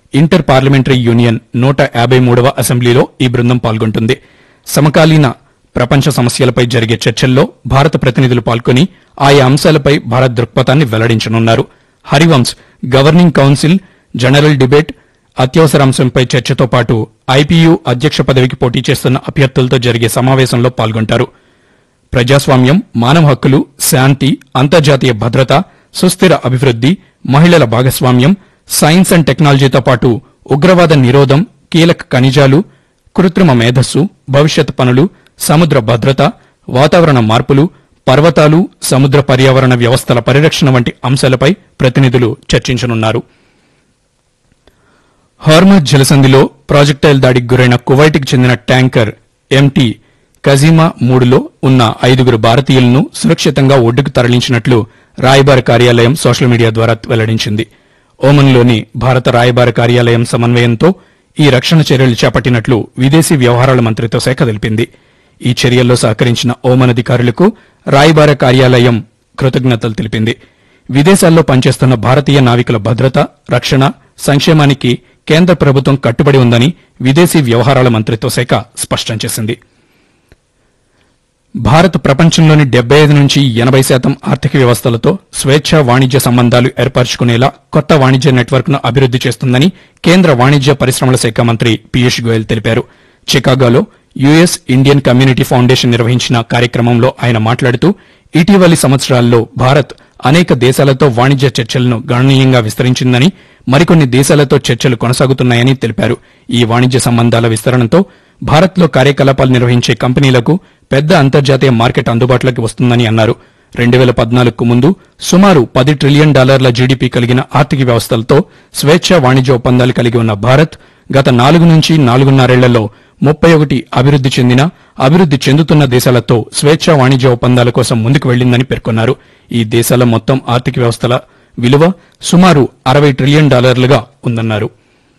Inter parliamentary union నూట యాభై మూడవ అసెంబ్లీలో ఈ బృందం పాల్గొంటుంది సమకాలీన ప్రపంచ సమస్యలపై జరిగే చర్చల్లో భారత ప్రతినిధులు పాల్గొని ఆయా అంశాలపై భారత్ దృక్పథాన్ని వెల్లడించనున్నారు Harivansh governing council general debate అత్యవసర అంశంపై చర్చతో పాటు ఐపీయూ అధ్యక్ష పదవికి పోటీ చేస్తున్న అభ్యర్థులతో జరిగే సమావేశంలో పాల్గొంటారు ప్రజాస్వామ్యం మానవ హక్కులు శాంతి అంతర్జాతీయ భద్రత సుస్థిర అభివృద్ది మహిళల భాగస్వామ్యం సైన్స్ అండ్ టెక్నాలజీతో పాటు ఉగ్రవాద నిరోధం కీలక ఖనిజాలు కృత్రిమ మేధస్సు భవిష్యత్ పనులు సముద్ర భద్రత వాతావరణ మార్పులు పర్వతాలు సముద్ర పర్యావరణ వ్యవస్థల పరిరక్షణ వంటి అంశాలపై ప్రతినిధులు చర్చించనున్నారు హార్మజ్ జలసంధిలో ప్రాజెక్టైల్ దాడికి గురైన కువైట్కి చెందిన ట్యాంకర్ ఎంటీ కజీమా మూడులో ఉన్న ఐదుగురు భారతీయులను సురక్షితంగా ఒడ్డుకు తరలించినట్లు రాయబార కార్యాలయం సోషల్ మీడియా ద్వారా వెల్లడించింది ఓమన్లోని భారత రాయబార కార్యాలయం సమన్వయంతో ఈ రక్షణ చర్యలు చేపట్టినట్లు విదేశీ వ్యవహారాల మంత్రిత్వ శాఖ తెలిపింది ఈ చర్యల్లో సహకరించిన ఓమన్ అధికారులకు రాయబార కార్యాలయం కృతజ్ఞతలు తెలిపింది విదేశాల్లో పనిచేస్తున్న భారతీయ నావికుల భద్రత రక్షణ సంక్షేమానికి కేంద్ర ప్రభుత్వం కట్టుబడి ఉందని విదేశీ వ్యవహారాల మంత్రిత్వ శాఖ స్పష్టం చేసింది భారత్ ప్రపంచంలోని డెబ్బై ఐదు నుంచి ఎనభై శాతం ఆర్థిక వ్యవస్థలతో స్వేచ్ఛ వాణిజ్య సంబంధాలు ఏర్పరచుకునేలా కొత్త వాణిజ్య నెట్వర్క్ ను అభివృద్ది చేస్తుందని కేంద్ర వాణిజ్య పరిశ్రమల శాఖ మంత్రి పీయూష్ గోయల్ తెలిపారు చికాగోలో యుఎస్ ఇండియన్ కమ్యూనిటీ ఫౌండేషన్ నిర్వహించిన కార్యక్రమంలో ఆయన మాట్లాడుతూ ఇటీవలి సంవత్సరాల్లో భారత్ అనేక దేశాలతో వాణిజ్య చర్చలను గణనీయంగా విస్తరించిందని మరికొన్ని దేశాలతో చర్చలు కొనసాగుతున్నాయని తెలిపారు ఈ వాణిజ్య సంబంధాల విస్తరణతో భారత్లో కార్యకలాపాలు నిర్వహించే కంపెనీలకు పెద్ద అంతర్జాతీయ మార్కెట్ అందుబాటులోకి వస్తుందని అన్నారు రెండు వేల పద్నాలుగుకు ముందు సుమారు పది ట్రిలియన్ డాలర్ల జీడీపీ కలిగిన ఆర్థిక వ్యవస్థలతో స్వేచ్ఛ వాణిజ్య ఒప్పందాలు కలిగి ఉన్న భారత్ గత నాలుగు నుంచి నాలుగున్నరేళ్లలో ముప్పై ఒకటి అభివృద్ది చెందిన అభివృద్ది చెందుతున్న దేశాలతో స్వేచ్ఛ వాణిజ్య ఒప్పందాల కోసం ముందుకు వెళ్లిందని పేర్కొన్నారు ఈ దేశాల మొత్తం ఆర్థిక వ్యవస్థల విలువ సుమారు అరవై ట్రిలియన్ డాలర్లుగా ఉందన్నారు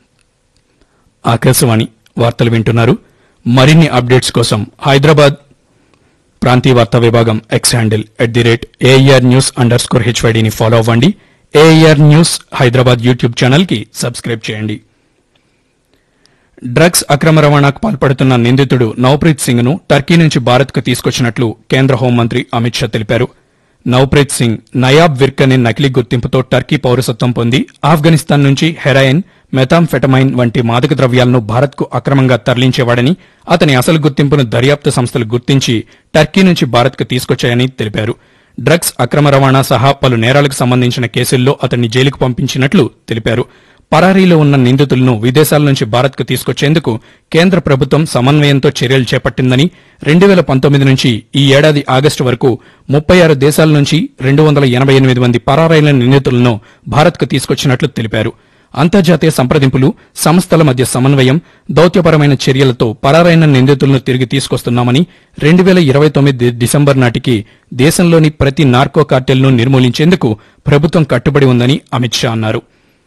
ఆకాశవాణి వార్తలు వింటున్నారు మరిన్ని అప్డేట్స్ కోసం హైదరాబాద్ ప్రాంతీయ వార్తా విభాగం X handle at the rate AIR news underscore హెచ్వైడీని ఫాలో అవ్వండి AIR news Hyderabad YouTube channel కి సబ్స్క్రైబ్ చేయండి డ్రగ్స్ అక్రమ రవాణాకు పాల్పడుతున్న నిందితుడు నవప్రీత్ సింగ్ ను టర్కీ నుంచి భారత్ కు తీసుకొచ్చినట్లు కేంద్ర హోంమంత్రి అమిత్ షా తెలిపారు నవప్రీత్ సింగ్ నయాబ్ విర్క్ అనే నకిలీ గుర్తింపుతో టర్కీ పౌరసత్వం పొంది ఆఫ్ఘనిస్తాన్ నుంచి హెరాయిన్ మెథాంఫెటమైన్ వంటి మాదక ద్రవ్యాలను భారత్ కు అక్రమంగా తరలించేవాడని అతని అసలు గుర్తింపును దర్యాప్తు సంస్థలు గుర్తించి టర్కీ నుంచి భారత్ కు తీసుకొచ్చాయని తెలిపారు డ్రగ్స్ అక్రమ రవాణా సహా పలు నేరాలకు సంబంధించిన కేసుల్లో అతన్ని జైలుకు పంపించినట్లు తెలిపారు పరారీలో ఉన్న నిందితులను విదేశాల నుంచి భారత్ కు తీసుకొచ్చేందుకు కేంద్ర ప్రభుత్వం సమన్వయంతో చర్యలు చేపట్టిందని రెండు వేల పంతొమ్మిది నుంచి ఈ ఏడాది ఆగస్టు వరకు ముప్పై ఆరు దేశాల నుంచి రెండు వందల ఎనభై ఎనిమిది మంది పరారైన నిందితులను భారత్ కు తీసుకొచ్చినట్లు తెలిపారు అంతర్జాతీయ సంప్రదింపులు సంస్థల మధ్య సమన్వయం దౌత్యపరమైన చర్యలతో పరారైన నిందితులను తిరిగి తీసుకొస్తున్నామని రెండు వేల ఇరవై తొమ్మిది డిసెంబర్ నాటికి దేశంలోని ప్రతి నార్కో కార్టెల్ను నిర్మూలించేందుకు ప్రభుత్వం కట్టుబడి ఉందని అమిత్ షా అన్నారు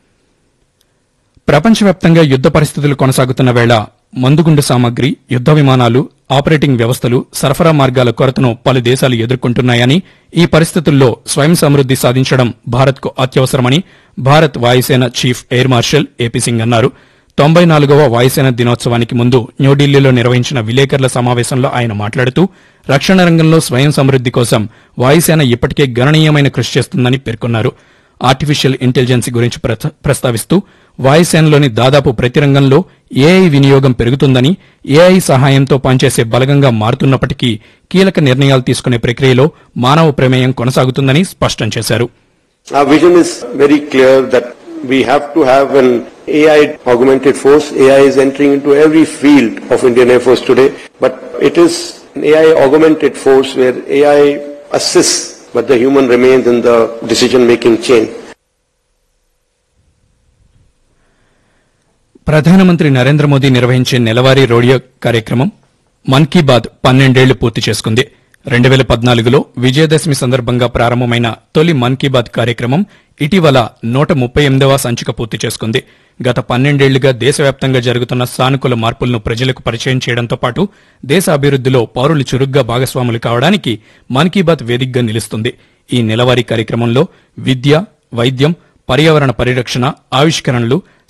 ప్రపంచవ్యాప్తంగా యుద్ద పరిస్థితులు కొనసాగుతున్న వేళ మందుగుండు సామగ్రి యుద్ద విమానాలు ఆపరేటింగ్ వ్యవస్థలు సరఫరా మార్గాల కొరతను పలు దేశాలు ఎదుర్కొంటున్నాయని ఈ పరిస్థితుల్లో స్వయం సమృద్ది సాధించడం భారత్కు అత్యవసరమని భారత్ వాయుసేన chief air marshal AP Singh అన్నారు తొంభై నాలుగవ వాయుసేన దినోత్సవానికి ముందు న్యూఢిల్లీలో నిర్వహించిన విలేకరుల సమావేశంలో ఆయన మాట్లాడుతూ రక్షణ రంగంలో స్వయం సమృద్ది కోసం వాయుసేన ఇప్పటికే గణనీయమైన కృషి చేస్తుందని పేర్కొన్నారు ఆర్టిఫిషియల్ ఇంటెలిజెన్స్ గురించి ప్రత- ప్రస్తావిస్తూ వాయుసేనలోని దాదాపు ప్రతి రంగంలో ఏఐ వినియోగం పెరుగుతుందని ఏఐ సహాయంతో పనిచేసే బలగంగా మారుతున్నప్పటికీ కీలక నిర్ణయాలు తీసుకునే ప్రక్రియలో మానవ ప్రమేయం కొనసాగుతుందని స్పష్టం చేశారు Our vision is very clear that we have to have an AI augmented force. AI is entering into every field of Indian Air Force today, but it is an AI augmented force where AI assists, but the human remains in the decision making chain. ప్రధానమంత్రి నరేంద్ర మోదీ నిర్వహించే నెలవారీ radio కార్యక్రమం మన్ key bath పన్నెండేళ్లు పూర్తి చేసుకుంది రెండు వేల పద్నాలుగులో విజయదశమి సందర్భంగా ప్రారంభమైన తొలి మన్ కీ బాత్ కార్యక్రమం ఇటీవల నూట ముప్పై ఎనిమిదవ సంచిక పూర్తి చేసుకుంది గత పన్నెండేళ్లుగా దేశవ్యాప్తంగా జరుగుతున్న సానుకూల మార్పులను ప్రజలకు పరిచయం చేయడంతో పాటు దేశ అభివృద్దిలో పౌరులు చురుగ్గా భాగస్వాములు కావడానికి మన్ కీ బాత్ వేదికగా నిలుస్తుంది ఈ నెలవారీ కార్యక్రమంలో విద్య వైద్యం పర్యావరణ పరిరక్షణ ఆవిష్కరణలు